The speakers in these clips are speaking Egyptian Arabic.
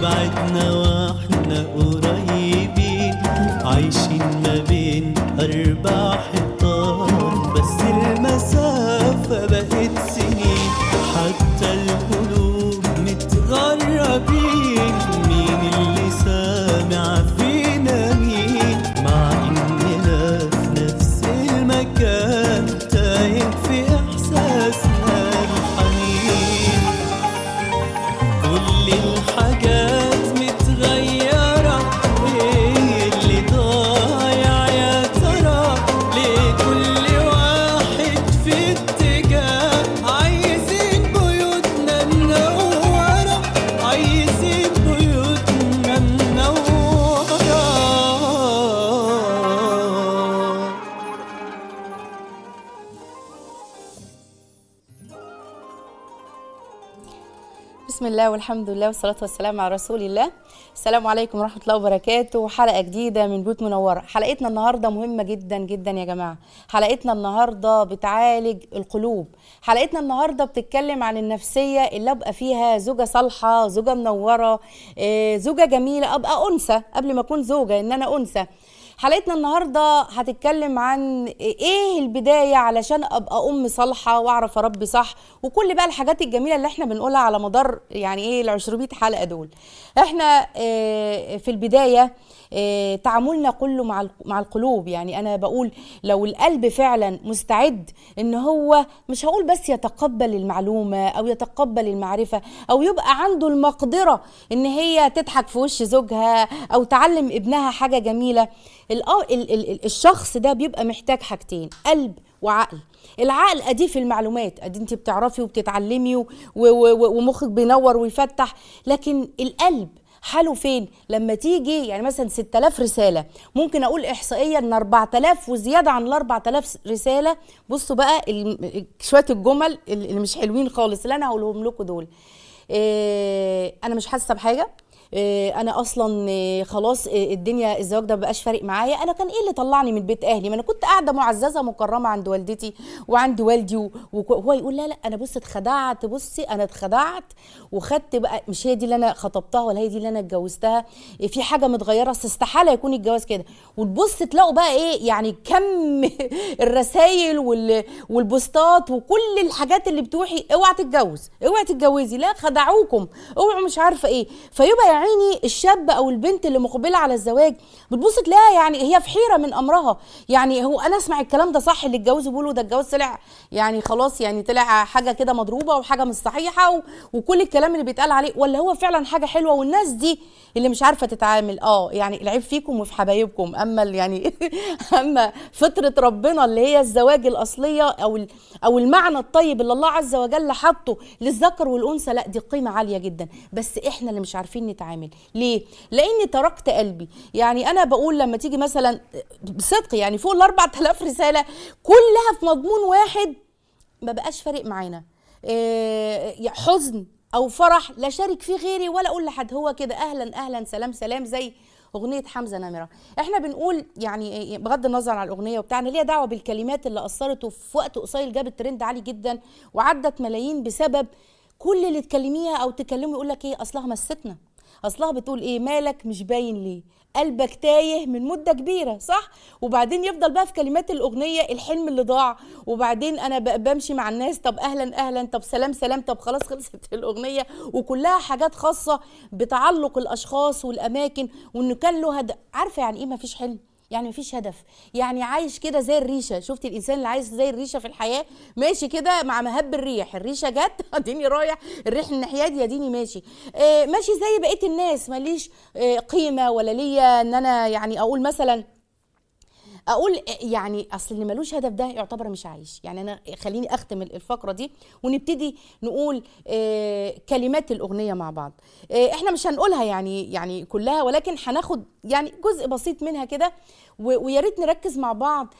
بعدنا واحنا قريبين عايشين ما بين أربع حيطان بس المسافة بقت سنين حتى القلوب متغربين مين اللي سامع فينا مين مع إننا في نفس المكان تايه في إحساسنا الحنين كل الحاجات متغيرة ايه اللي ضايع يا ترى ليه كل واحد في اتجاه عايزين بيوتنا منورة عايزين بيوتنا منورة بسم الله والحمد لله والصلاة والسلام على رسول الله السلام عليكم ورحمة الله وبركاته حلقة جديدة من بيوت منورة حلقتنا النهاردة مهمة جدا جدا يا جماعة حلقتنا النهاردة بتعالج القلوب حلقتنا النهاردة بتتكلم عن النفسية اللي أبقى فيها زوجة صالحة زوجة منورة آه، زوجة جميلة أبقى أنثى قبل ما أكون زوجة إن أنا أنثى حلقتنا النهارده هتتكلم عن ايه البدايه علشان ابقى ام صالحه واعرف اربي صح وكل بقى الحاجات الجميله اللي احنا بنقولها على مدار يعني ايه ال 200 حلقه دول احنا آه، في البدايه آه، تعاملنا كله مع الق- مع القلوب يعني انا بقول لو القلب فعلا مستعد ان هو مش هقول بس يتقبل المعلومه او يتقبل المعرفه او يبقى عنده المقدره ان هي تضحك في وش زوجها او تعلم ابنها حاجه جميله الأ- ال- ال- ال- الشخص ده بيبقى محتاج حاجتين قلب وعقل العقل ادي في المعلومات ادي انت بتعرفي وبتتعلمي و- و- و- ومخك بينور ويفتح لكن القلب حاله فين لما تيجي يعني مثلا 6000 رساله ممكن اقول احصائيا ان 4000 وزياده عن ال 4000 رساله بصوا بقى ال- شويه الجمل اللي مش حلوين خالص اللي انا هقولهم لكم دول إيه انا مش حاسه بحاجه إيه انا اصلا إيه خلاص إيه الدنيا الزواج ده مبقاش فارق معايا انا كان ايه اللي طلعني من بيت اهلي ما انا كنت قاعده معززه مكرمه عند والدتي وعند والدي و- وهو يقول لا لا انا بص اتخدعت بصي انا اتخدعت وخدت بقى مش هي دي اللي انا خطبتها ولا هي دي اللي انا اتجوزتها إيه في حاجه متغيره بس استحاله يكون الجواز كده وتبص تلاقوا بقى ايه يعني كم الرسائل وال والبوستات وكل الحاجات اللي بتوحي اوعى تتجوز اوعى تتجوزي لا خدعوكم اوعوا مش عارفه ايه فيبقى يا عيني الشاب او البنت اللي مقبله على الزواج بتبص تلاقيها يعني هي في حيره من امرها يعني هو انا اسمع الكلام ده صح اللي اتجوزوا بيقولوا ده الجواز طلع يعني خلاص يعني طلع حاجه كده مضروبه وحاجه مش صحيحه و... وكل الكلام اللي بيتقال عليه ولا هو فعلا حاجه حلوه والناس دي اللي مش عارفه تتعامل اه يعني العيب فيكم وفي حبايبكم اما ال- يعني اما فطره ربنا اللي هي الزواج الاصليه او ال... او المعنى الطيب اللي الله عز وجل حطه للذكر والانثى لا دي قيمه عاليه جدا بس احنا اللي مش عارفين نتعامل ليه لاني تركت قلبي يعني انا بقول لما تيجي مثلا بصدق يعني فوق ال 4000 رساله كلها في مضمون واحد ما بقاش فارق معانا إيه حزن او فرح لا شارك فيه غيري ولا اقول لحد هو كده اهلا اهلا سلام سلام زي اغنيه حمزه نمره احنا بنقول يعني إيه، بغض النظر عن الاغنيه وبتاعنا ليها دعوه بالكلمات اللي اثرت وفي وقت قصير جابت ترند عالي جدا وعدت ملايين بسبب كل اللي تكلميها او تكلمه يقول لك ايه اصلها مستنا اصلها بتقول ايه مالك مش باين ليه قلبك تايه من مده كبيره صح وبعدين يفضل بقى في كلمات الاغنيه الحلم اللي ضاع وبعدين انا ب- بمشي مع الناس طب اهلا اهلا طب سلام سلام طب خلاص خلصت الاغنيه وكلها حاجات خاصه بتعلق الاشخاص والاماكن وانه كان له هدف عارفه يعني ايه مفيش حلم يعني مفيش هدف يعني عايش كده زي الريشه شفت الانسان اللي عايش زي الريشه في الحياه ماشي كده مع مهب الريح الريشه جت اديني رايح الريح الناحيه دي اديني ماشي آه ماشي زي بقيه الناس ماليش آه قيمه ولا ليا ان انا يعني اقول مثلا اقول يعني اصل اللي ملوش هدف ده يعتبر مش عايش يعني انا خليني اختم الفقره دي ونبتدي نقول آه كلمات الاغنيه مع بعض آه احنا مش هنقولها يعني يعني كلها ولكن هناخد يعني جزء بسيط منها كده و- ويا ريت نركز مع بعض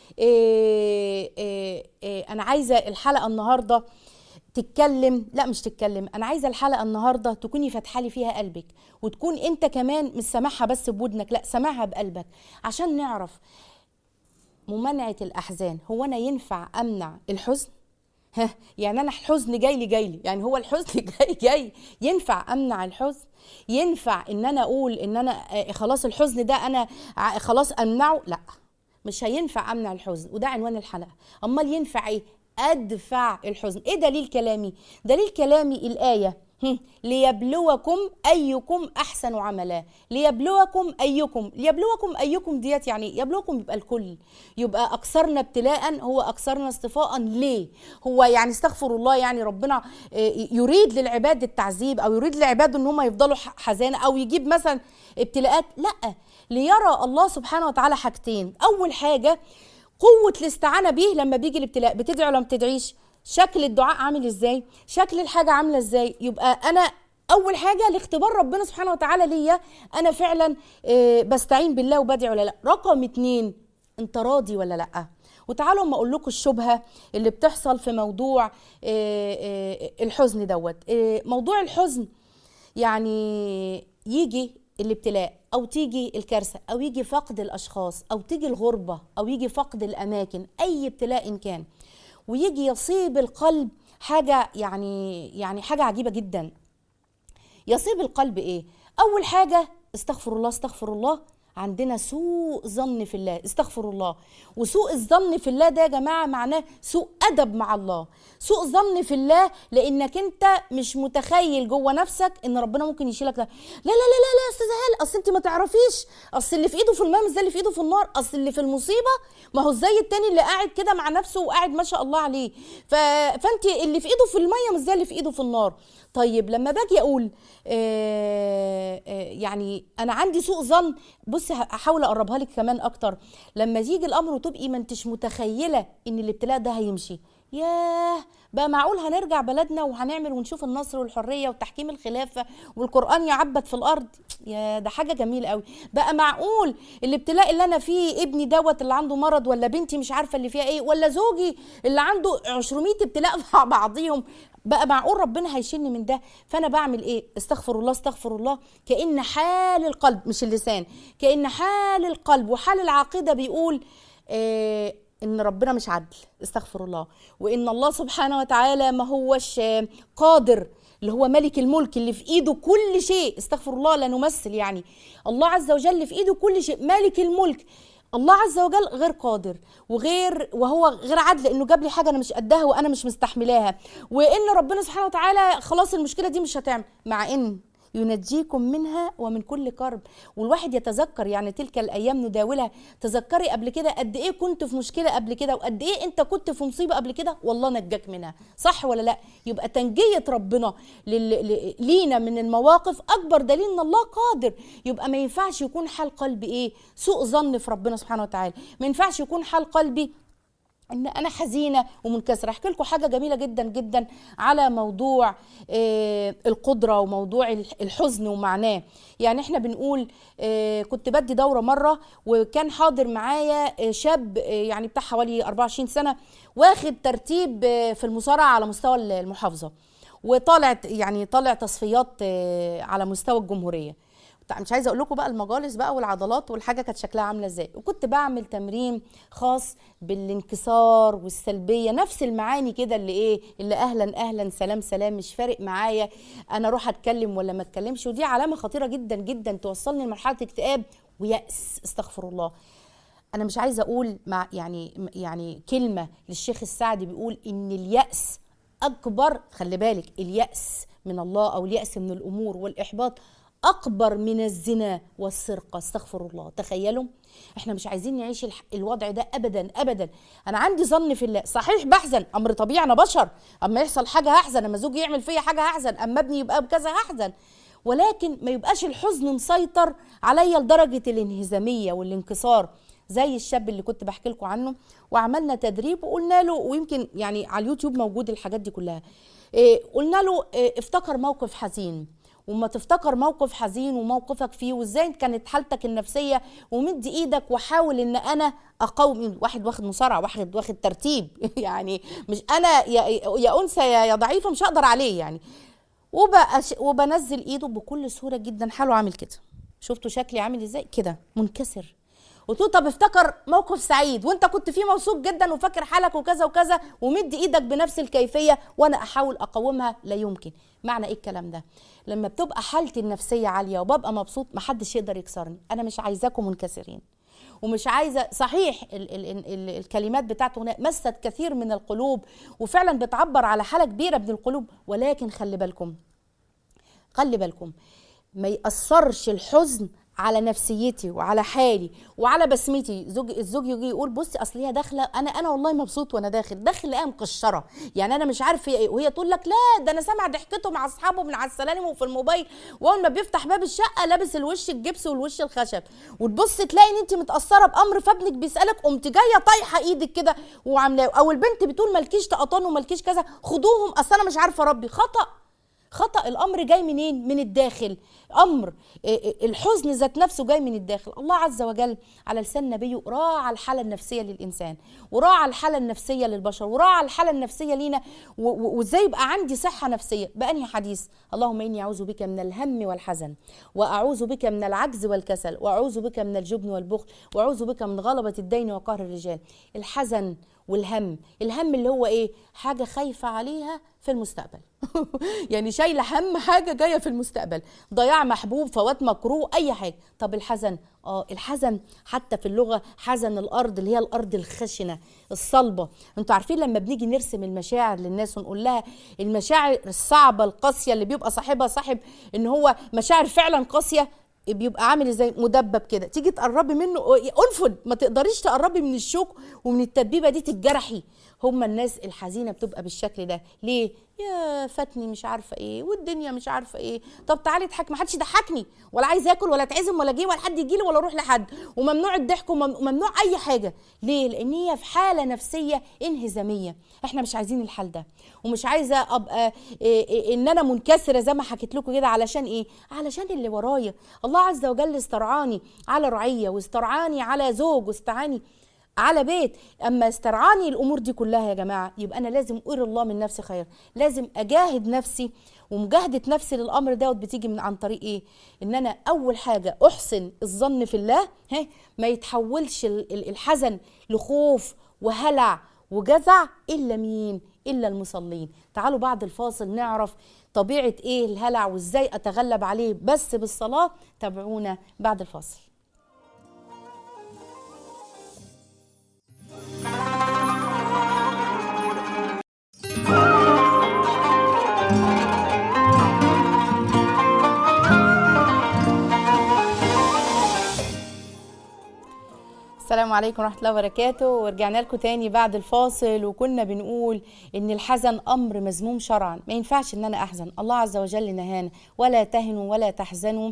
آه آه آه انا عايزه الحلقه النهارده تتكلم لا مش تتكلم انا عايزه الحلقه النهارده تكوني فاتحه لي فيها قلبك وتكون انت كمان مش سامعها بس بودنك لا سامعها بقلبك عشان نعرف ممانعه الاحزان هو انا ينفع امنع الحزن ها يعني انا الحزن جاي لي جاي لي يعني هو الحزن جاي جاي ينفع امنع الحزن ينفع ان انا اقول ان انا آه، خلاص الحزن ده انا ع- خلاص امنعه لا مش هينفع امنع الحزن وده عنوان الحلقه امال ينفع ايه ادفع الحزن ايه دليل كلامي دليل كلامي الايه هم، ليبلوكم ايكم احسن عملا ليبلوكم ايكم ليبلوكم ايكم ديت يعني يبلوكم يبقى الكل يبقى اكثرنا ابتلاء هو اكثرنا استفاء ليه هو يعني استغفر الله يعني ربنا آه، يريد للعباد التعذيب او يريد للعباد ان هم يفضلوا ح- حزانه او يجيب مثلا ابتلاءات لا ليرى الله سبحانه وتعالى حاجتين اول حاجه قوه الاستعانه به لما بيجي الابتلاء بتدعي ولا ما بتدعيش شكل الدعاء عامل ازاي شكل الحاجه عامله ازاي يبقى انا اول حاجه لاختبار ربنا سبحانه وتعالى ليا انا فعلا آه، بستعين بالله وبدعي ولا لا رقم اتنين انت راضي ولا لا وتعالوا اما اقول لكم الشبهه اللي بتحصل في موضوع آه، آه، الحزن دوت آه، موضوع الحزن يعني يجي الابتلاء او تيجي الكارثه او يجي فقد الاشخاص او تيجي الغربه او يجي فقد الاماكن اي ابتلاء إن كان ويجي يصيب القلب حاجه يعني يعني حاجه عجيبه جدا يصيب القلب ايه اول حاجه استغفر الله استغفر الله عندنا سوء ظن في الله استغفر الله وسوء الظن في الله ده يا جماعه معناه سوء ادب مع الله سوء ظن في الله لانك انت مش متخيل جوه نفسك ان ربنا ممكن يشيلك ده لا لا لا لا لا يا استاذه هال اصل انت ما تعرفيش اصل اللي في ايده في الماء مش زي اللي في ايده في النار اصل اللي في المصيبه ما هو زي التاني اللي قاعد كده مع نفسه وقاعد ما شاء الله عليه ف... فانت اللي في ايده في الميه مش زي اللي في ايده في النار طيب لما باجي اقول آه آه يعني انا عندي سوء ظن بصي هحاول اقربها لك كمان اكتر لما يجي الامر وتبقي ما انتش متخيله ان الابتلاء ده هيمشي ياه بقى معقول هنرجع بلدنا وهنعمل ونشوف النصر والحريه وتحكيم الخلافه والقران يعبد في الارض يا ده حاجه جميله قوي بقى معقول الابتلاء اللي انا فيه ابني دوت اللي عنده مرض ولا بنتي مش عارفه اللي فيها ايه ولا زوجي اللي عنده 200 ابتلاء مع بعضيهم بقى معقول ربنا هيشيلني من ده فانا بعمل ايه استغفر الله استغفر الله كان حال القلب مش اللسان كان حال القلب وحال العقيده بيقول آه ان ربنا مش عدل استغفر الله وان الله سبحانه وتعالى ما هوش آه، قادر اللي هو ملك الملك اللي في ايده كل شيء استغفر الله لا نمثل يعني الله عز وجل في ايده كل شيء مالك الملك الله عز وجل غير قادر وغير وهو غير عادل انه جاب لي حاجه انا مش قدها وانا مش مستحملاها وان ربنا سبحانه وتعالى خلاص المشكله دي مش هتعمل مع ان ينجيكم منها ومن كل كرب والواحد يتذكر يعني تلك الايام نداولها تذكري قبل كده قد ايه كنت في مشكله قبل كده وقد ايه انت كنت في مصيبه قبل كده والله نجاك منها صح ولا لا يبقى تنجيه ربنا لل... ل- لينا من المواقف اكبر دليل ان الله قادر يبقى ما ينفعش يكون حال قلبي ايه سوء ظن في ربنا سبحانه وتعالى ما ينفعش يكون حال قلبي ان انا حزينه ومنكسره احكي لكم حاجه جميله جدا جدا على موضوع آه، القدره وموضوع الح- الحزن ومعناه يعني احنا بنقول آه، كنت بدي دوره مره وكان حاضر معايا آه، شاب آه، يعني بتاع حوالي 24 سنه واخد ترتيب آه، في المصارعه على مستوى المحافظه وطالع يعني طالع تصفيات آه، على مستوى الجمهوريه طيب مش عايزه اقول لكم بقى المجالس بقى والعضلات والحاجه كانت شكلها عامله ازاي وكنت بعمل تمرين خاص بالانكسار والسلبيه نفس المعاني كده اللي ايه اللي اهلا اهلا سلام سلام مش فارق معايا انا اروح اتكلم ولا ما اتكلمش ودي علامه خطيره جدا جدا توصلني لمرحله اكتئاب ويأس استغفر الله انا مش عايزه اقول مع يعني يعني كلمه للشيخ السعدي بيقول ان اليأس اكبر خلي بالك اليأس من الله او اليأس من الامور والاحباط اكبر من الزنا والسرقه استغفر الله تخيلوا احنا مش عايزين نعيش الح- الوضع ده ابدا ابدا انا عندي ظن في الله صحيح بحزن امر طبيعي انا بشر اما يحصل حاجه هحزن اما زوجي يعمل فيا حاجه هحزن اما ابني يبقى بكذا هحزن ولكن ما يبقاش الحزن مسيطر عليا لدرجه الانهزاميه والانكسار زي الشاب اللي كنت بحكي لكم عنه وعملنا تدريب وقلنا له ويمكن يعني على اليوتيوب موجود الحاجات دي كلها إيه قلنا له إيه افتكر موقف حزين وما تفتكر موقف حزين وموقفك فيه وازاي كانت حالتك النفسيه ومد ايدك وحاول ان انا اقاوم واحد واخد مصارعه واحد واخد ترتيب يعني مش انا يا, يا انثى يا, يا ضعيفه مش هقدر عليه يعني وبقى وبنزل ايده بكل سهوله جدا حاله عامل كده شفتوا شكلي عامل ازاي كده منكسر قلت له طب افتكر موقف سعيد وانت كنت فيه مبسوط جدا وفاكر حالك وكذا وكذا ومد ايدك بنفس الكيفيه وانا احاول اقومها لا يمكن معنى ايه الكلام ده لما بتبقى حالتي النفسيه عاليه وببقى مبسوط محدش يقدر يكسرني انا مش عايزاكم منكسرين ومش عايزه صحيح ال ال ال ال الكلمات بتاعته هنا مست كثير من القلوب وفعلا بتعبر على حاله كبيره من القلوب ولكن خلي بالكم خلي بالكم ما يأثرش الحزن على نفسيتي وعلى حالي وعلى بسمتي زوج الزوج يجي يقول بصي اصل هي داخله انا انا والله مبسوط وانا داخل داخل ايه مكشره يعني انا مش عارف هي ايه وهي تقول لك لا ده انا سامع ضحكته مع اصحابه من على السلالم وفي الموبايل واول ما بيفتح باب الشقه لابس الوش الجبس والوش الخشب وتبص تلاقي ان انت متاثره بامر فابنك بيسالك قمت جايه طايحه ايدك كده وعاملاه او البنت بتقول مالكيش طقطان ومالكيش كذا خدوهم اصل انا مش عارفه اربي خطأ خطأ الأمر جاي منين؟ من الداخل أمر إيه إيه الحزن ذات نفسه جاي من الداخل الله عز وجل على لسان نبيه راعى الحالة النفسية للإنسان وراعى الحالة النفسية للبشر وراعى الحالة النفسية لينا و- و- وإزاي يبقى عندي صحة نفسية بأنهي حديث اللهم إني أعوذ بك من الهم والحزن وأعوذ بك من العجز والكسل وأعوذ بك من الجبن والبخل وأعوذ بك من غلبة الدين وقهر الرجال الحزن والهم الهم اللي هو ايه حاجه خايفه عليها في المستقبل يعني شايله هم حاجه جايه في المستقبل ضياع محبوب فوات مكروه اي حاجه طب الحزن اه الحزن حتى في اللغه حزن الارض اللي هي الارض الخشنه الصلبه انتوا عارفين لما بنيجي نرسم المشاعر للناس ونقول لها المشاعر الصعبه القاسيه اللي بيبقى صاحبها صاحب ان هو مشاعر فعلا قاسيه بيبقى عامل ازاي مدبب كده تيجي تقربي منه انفض ما تقدريش تقربي من الشوك ومن التدبيبه دي تتجرحي هما الناس الحزينه بتبقى بالشكل ده ليه يا فاتني مش عارفه ايه والدنيا مش عارفه ايه طب تعالي اضحك ما حدش يضحكني ولا عايز اكل ولا اتعزم ولا جه ولا حد يجي لي ولا اروح لحد وممنوع الضحك وممنوع اي حاجه ليه لان هي في حاله نفسيه انهزاميه احنا مش عايزين الحال ده ومش عايزه ابقى إيه إيه ان انا منكسره زي ما حكيت لكم كده علشان ايه علشان اللي ورايا الله عز وجل استرعاني على رعيه واسترعاني على زوج واسترعاني على بيت اما استرعاني الامور دي كلها يا جماعه يبقى انا لازم اري الله من نفسي خير لازم اجاهد نفسي ومجاهده نفسي للامر دوت بتيجي من عن طريق ايه ان انا اول حاجه احسن الظن في الله ها ما يتحولش ال- ال- الحزن لخوف وهلع وجزع الا مين الا المصلين تعالوا بعد الفاصل نعرف طبيعه ايه الهلع وازاي اتغلب عليه بس بالصلاه تابعونا بعد الفاصل السلام عليكم ورحمة الله وبركاته ورجعنا لكم تاني بعد الفاصل وكنا بنقول ان الحزن امر مذموم شرعا ما ينفعش ان انا احزن الله عز وجل نهانا ولا تهنوا ولا تحزنوا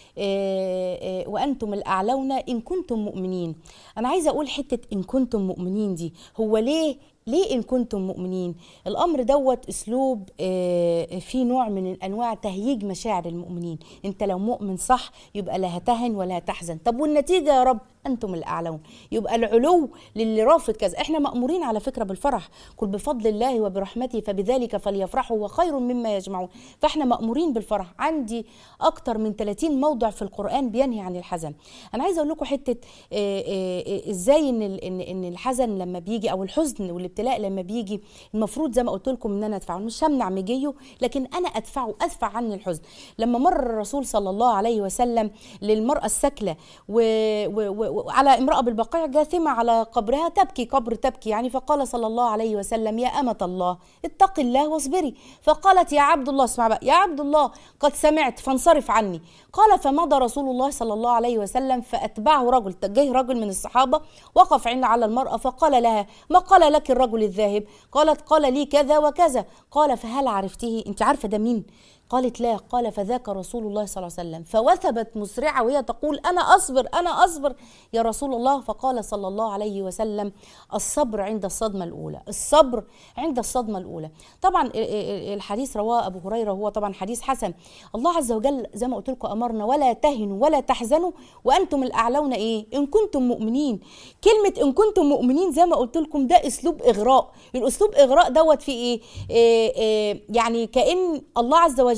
آه، آه، وانتم الاعلون ان كنتم مؤمنين انا عايزه اقول حته ان كنتم مؤمنين دي هو ليه ليه ان كنتم مؤمنين الامر دوت اسلوب آه، فيه نوع من انواع تهييج مشاعر المؤمنين انت لو مؤمن صح يبقى لا هتهن ولا هتحزن طب والنتيجه يا رب انتم الاعلون يبقى العلو للي رافض كذا احنا مامورين على فكره بالفرح قل بفضل الله وبرحمته فبذلك فليفرحوا وخير مما يجمعون فاحنا مامورين بالفرح عندي اكتر من 30 موضع في القران بينهي عن الحزن انا عايزه اقول لكم حته آه، آه، آه، ازاي ان ال- ان ان الحزن لما بيجي او الحزن والابتلاء لما بيجي المفروض زي ما قلت لكم ان انا ادفعه مش همنع مجيه لكن انا ادفعه ادفع عني الحزن لما مر الرسول صلى الله عليه وسلم للمراه السكله و... و... و... وعلى امراه بالبقيع جاثمه على قبرها تبكي قبر تبكي يعني فقال صلى الله عليه وسلم يا امه الله اتق الله واصبري فقالت يا عبد الله اسمع بقى يا عبد الله قد سمعت فانصرف عني قال فمضى رسول الله صلى الله عليه وسلم فاتبعه رجل جه رجل من الصحابه وقف عند على المراه فقال لها ما قال لك الرجل الذاهب قالت قال لي كذا وكذا قال فهل عرفته انت عارفه ده مين قالت لا قال فذاك رسول الله صلى الله عليه وسلم فوثبت مسرعه وهي تقول انا اصبر انا اصبر يا رسول الله فقال صلى الله عليه وسلم الصبر عند الصدمه الاولى الصبر عند الصدمه الاولى طبعا ال- ال- الحديث رواه ابو هريره وهو طبعا حديث حسن الله عز وجل زي ما قلت لكم امرنا ولا تهنوا ولا تحزنوا وانتم الاعلون ايه ان كنتم مؤمنين كلمه ان كنتم مؤمنين زي ما قلت لكم ده اسلوب اغراء الاسلوب اغراء دوت في ايه, إيه, إيه يعني كان الله عز وجل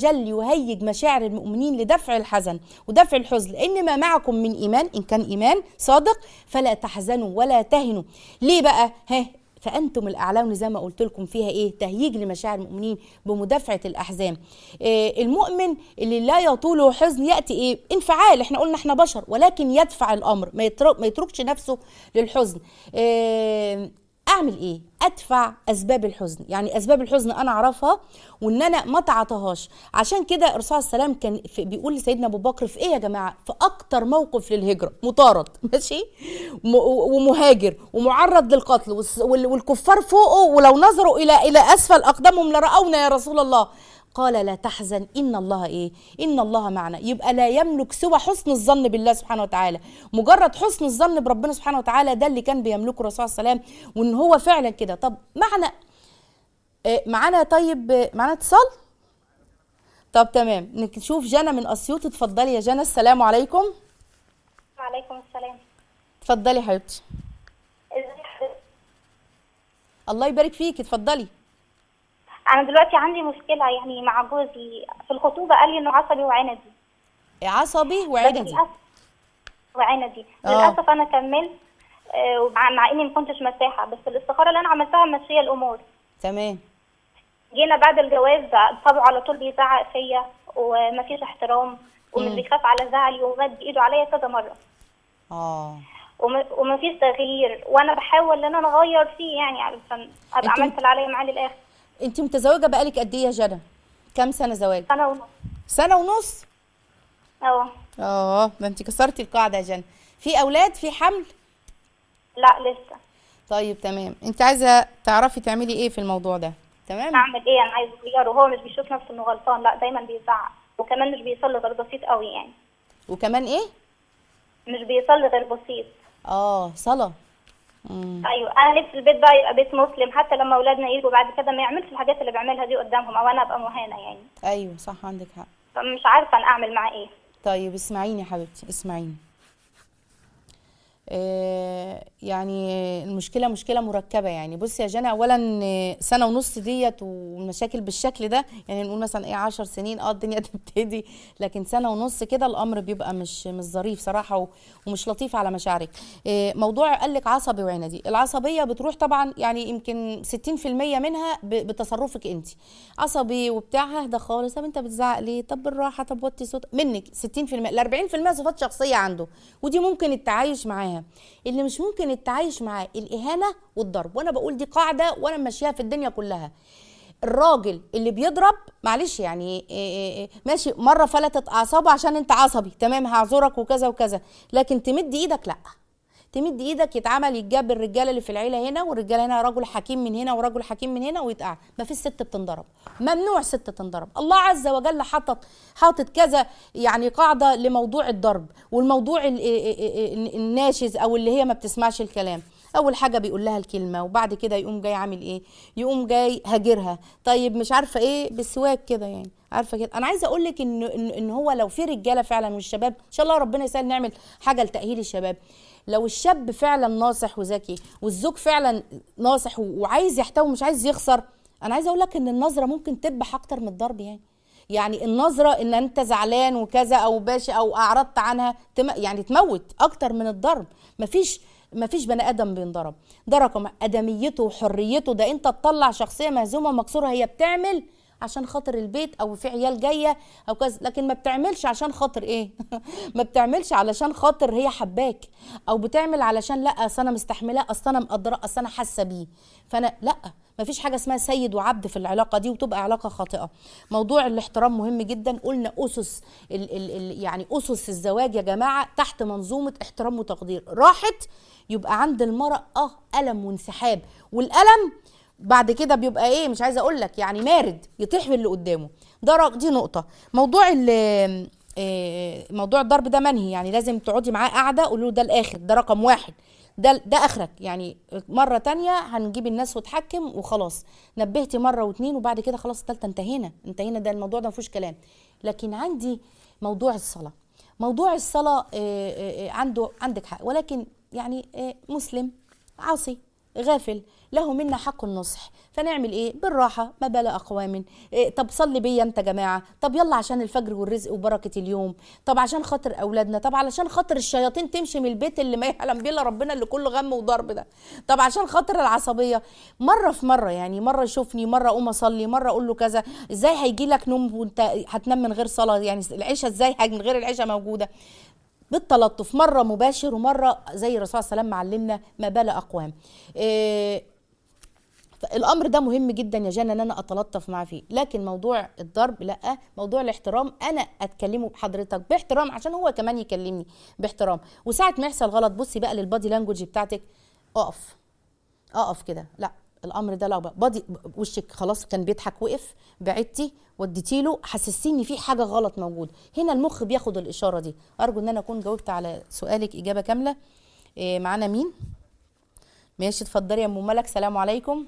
وجل يهيج مشاعر المؤمنين لدفع الحزن ودفع الحزن لان ما معكم من ايمان ان كان ايمان صادق فلا تحزنوا ولا تهنوا ليه بقى ها فانتم الاعلون زي ما قلت لكم فيها ايه تهييج لمشاعر المؤمنين بمدافعه الاحزان إيه المؤمن اللي لا يطوله حزن ياتي ايه انفعال احنا قلنا احنا بشر ولكن يدفع الامر ما, يترك ما يتركش نفسه للحزن إيه اعمل ايه ادفع اسباب الحزن يعني اسباب الحزن انا اعرفها وان انا ما تعاطاهاش عشان كده الرسول صلى الله عليه وسلم كان في بيقول لسيدنا ابو بكر في ايه يا جماعه في اكتر موقف للهجره مطارد ماشي م- ومهاجر ومعرض للقتل والس- وال- والكفار فوقه ولو نظروا الى الى اسفل اقدامهم لراونا يا رسول الله قال لا تحزن ان الله ايه ان الله معنا يبقى لا يملك سوى حسن الظن بالله سبحانه وتعالى مجرد حسن الظن بربنا سبحانه وتعالى ده اللي كان بيملكه الرسول صلى الله عليه وسلم وان هو فعلا كده طب معنى آه، معانا طيب آه، معانا اتصال طب تمام نشوف جنى من اسيوط اتفضلي يا جنى السلام عليكم وعليكم السلام اتفضلي حبيبتي ازي حضرتك الله يبارك فيك اتفضلي انا دلوقتي عندي مشكله يعني مع جوزي في الخطوبه قال لي انه عصبي وعندي عصبي بس وعندي للاسف وعندي آه. للاسف انا كملت آه، ومع مع اني ما كنتش مرتاحه بس الاستخاره اللي انا عملتها ماشيه الامور تمام جينا بعد الجواز طبعه على طول بيزعق فيا ومفيش احترام ومش مم. بيخاف على زعلي ومد ايده عليا كذا مره اه وم- ومفيش تغيير وانا بحاول ان انا اغير فيه يعني علشان ابقى انت- عملت اللي عليا معاه للاخر انت متزوجه بقالك قد ايه يا جنى كام سنه زواج سنه ونص سنه ونص اه اه ده انت كسرتي القاعده يا جنى في اولاد في حمل لا لسه طيب تمام انت عايزه تعرفي تعملي ايه في الموضوع ده تمام اعمل ايه انا عايز اغيره هو مش بيشوف نفسه انه غلطان لا دايما بيزعق وكمان مش بيصلي غير بسيط قوي يعني وكمان ايه مش بيصلي غير بسيط اه صلاه امم ايوه انا نفسي البيت بقى يبقى بيت مسلم حتى لما اولادنا يجوا بعد كده ما يعملش الحاجات اللي بيعملها دي قدامهم او انا ابقى مهانه يعني ايوه صح عندك حق فمش عارفه انا اعمل معاه ايه طيب اسمعيني يا حبيبتي اسمعيني آه، يعني المشكلة مشكلة مركبة يعني بصي يا جنى أولا آه، سنة ونص ديت والمشاكل بالشكل ده يعني نقول مثلا إيه عشر سنين اه الدنيا تبتدي لكن سنة ونص كده الأمر بيبقى مش مش ظريف صراحة و- ومش لطيف على مشاعرك آه، موضوع قال لك عصبي وعندي العصبية بتروح طبعا يعني يمكن 60% منها ب- بتصرفك أنت عصبي وبتاع اهدى خالص طب أنت بتزعق ليه طب بالراحة طب وطي صوت منك 60% ال 40% صفات شخصية عنده ودي ممكن التعايش معاها اللي مش ممكن التعايش معاه الإهانة والضرب وأنا بقول دي قاعدة وأنا ماشياها في الدنيا كلها الراجل اللي بيضرب معلش يعني إيه إيه إيه ماشي مره فلتت اعصابه عشان انت عصبي تمام هعذرك وكذا وكذا لكن تمد ايدك لا تمد ايدك يتعمل يتجاب الرجاله اللي في العيله هنا والرجاله هنا رجل حكيم من هنا ورجل حكيم من هنا ويتقع ما فيش ست بتنضرب ممنوع ست تنضرب الله عز وجل حاطط حاطط كذا يعني قاعده لموضوع الضرب والموضوع ال- ال- ال- الناشز او اللي هي ما بتسمعش الكلام اول حاجه بيقول لها الكلمه وبعد كده يقوم جاي عامل ايه يقوم جاي هاجرها طيب مش عارفه ايه بالسواك كده يعني عارفه كده انا عايزه اقول لك ان ان إن هو لو في رجاله فعلا والشباب ان شاء الله ربنا يسهل نعمل حاجه لتاهيل الشباب لو الشاب فعلا ناصح وذكي والزوج فعلا ناصح و- وعايز يحتوي مش عايز يخسر انا عايزه اقول لك ان النظره ممكن تذبح اكتر من الضرب يعني يعني النظره ان انت زعلان وكذا او باشا او اعرضت عنها تم يعني تموت اكتر من الضرب مفيش مفيش بني ادم بينضرب ده رقم ادميته وحريته ده انت تطلع شخصيه مهزومه مكسوره هي بتعمل عشان خاطر البيت او في عيال جايه او كذا لكن ما بتعملش عشان خاطر ايه ما بتعملش علشان خاطر هي حباك او بتعمل علشان لا اصل انا مستحملاه اصل انا مقدراه اصل انا حاسه بيه فانا لا ما فيش حاجه اسمها سيد وعبد في العلاقه دي وتبقى علاقه خاطئه موضوع الاحترام مهم جدا قلنا اسس ال ال ال يعني اسس الزواج يا جماعه تحت منظومه احترام وتقدير راحت يبقى عند المراه اه الم وانسحاب والالم بعد كده بيبقى ايه مش عايزه اقول لك يعني مارد يطيح في اللي قدامه ده رق- دي نقطه موضوع ال إيه، موضوع الضرب ده منهي يعني لازم تقعدي معاه قاعده قولوا له ده الاخر ده رقم واحد ده ده اخرك يعني مره تانية هنجيب الناس وتحكم وخلاص نبهتي مره واتنين وبعد كده خلاص التالتة انتهينا انتهينا ده الموضوع ده مفيهوش كلام لكن عندي موضوع الصلاه موضوع الصلاه إيه، إيه، إيه، عنده عندك حق ولكن يعني إيه، مسلم عاصي غافل له منا حق النصح فنعمل ايه بالراحه ما بال اقوام إيه طب صلي بيا انت جماعه طب يلا عشان الفجر والرزق وبركه اليوم طب عشان خاطر اولادنا طب علشان خاطر الشياطين تمشي من البيت اللي ما يعلم بيه الا ربنا اللي كله غم وضرب ده طب عشان خاطر العصبيه مره في مره يعني مره يشوفني مره اقوم اصلي مره اقول له كذا ازاي هيجي لك نوم وانت هتنام من غير صلاه يعني العشاء ازاي هاج- من غير العشاء موجوده بالتلطف مره مباشر ومره زي الرسول صلى الله عليه وسلم معلمنا ما بال اقوام إيه الامر ده مهم جدا يا جنى ان انا اتلطف معاه فيه لكن موضوع الضرب لا موضوع الاحترام انا اتكلمه بحضرتك باحترام عشان هو كمان يكلمني باحترام وساعه ما يحصل غلط بصي بقى للبادي لانجوج بتاعتك اقف اقف كده لا الامر ده لا بادي وشك خلاص كان بيضحك وقف بعدتي وديتي له حسستيني في حاجه غلط موجود هنا المخ بياخد الاشاره دي ارجو ان انا اكون جاوبت على سؤالك اجابه كامله إيه معانا مين ماشي اتفضلي يا ام ملك سلام عليكم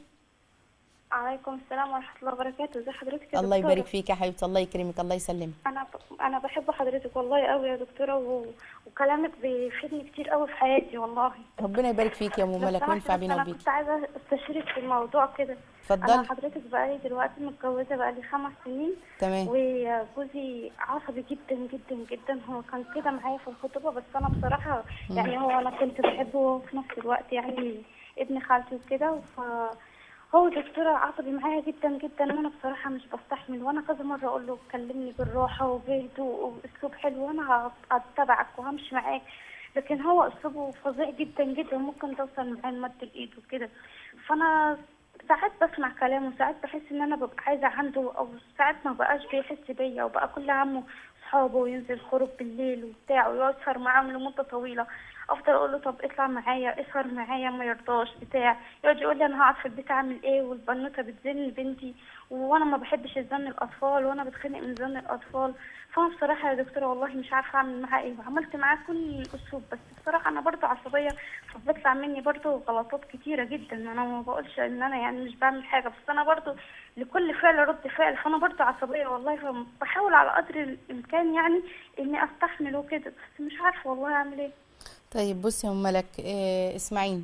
عليكم السلام ورحمة الله وبركاته ازي حضرتك يا الله دكتورة؟ يبارك فيك يا حبيبتي الله يكرمك الله يسلمك انا ب... انا بحب حضرتك والله قوي يا دكتورة و... وكلامك بيفيدني كتير قوي في حياتي والله ربنا يبارك فيك يا ام لو ملك سمحت وينفع بس بينا انا وبيك كنت عايزة استشيرك في الموضوع كده اتفضلي. انا حضرتك بقالي دلوقتي متجوزة بقالي خمس سنين تمام وجوزي عصبي جدا جدا جدا هو كان كده معايا في الخطوبة بس انا بصراحة يعني هو انا كنت بحبه وفي نفس الوقت يعني ابن خالتي وكده ف هو دكتورة عصبي معايا جدا جدا وانا بصراحة مش بستحمل وانا كذا مرة اقول له كلمني بالراحة وبهدوء وباسلوب حلو وانا هتبعك وهمشي معاك لكن هو اسلوبه فظيع جدا جدا ممكن توصل معاه لمد الايد وكده فانا ساعات بسمع كلامه ساعات بحس ان انا ببقى عايزه عنده او ساعات ما بقاش بيحس بيا وبقى كل همه صحابه وينزل خروج بالليل وبتاع ويقعد يسهر معاهم لمده طويله افضل اقول له طب اطلع معايا اسهر معايا ما يرضاش بتاع يقعد يقول لي انا هقعد في البيت اعمل ايه والبنوته بتزن بنتي وانا ما بحبش الزن الاطفال وانا بتخنق من زن الاطفال فانا بصراحه يا دكتوره والله مش عارفه اعمل معاه ايه وعملت معاه كل الاسلوب بس بصراحه انا برضو عصبيه فبيطلع مني برضو غلطات كتيره جدا انا ما بقولش ان انا يعني مش بعمل حاجه بس انا برضو لكل فعل رد فعل فانا برضو عصبيه والله فبحاول على قدر الامكان يعني اني استحمل وكده بس مش عارفه والله اعمل ايه طيب بصي يا ام ملك إيه اسمعيني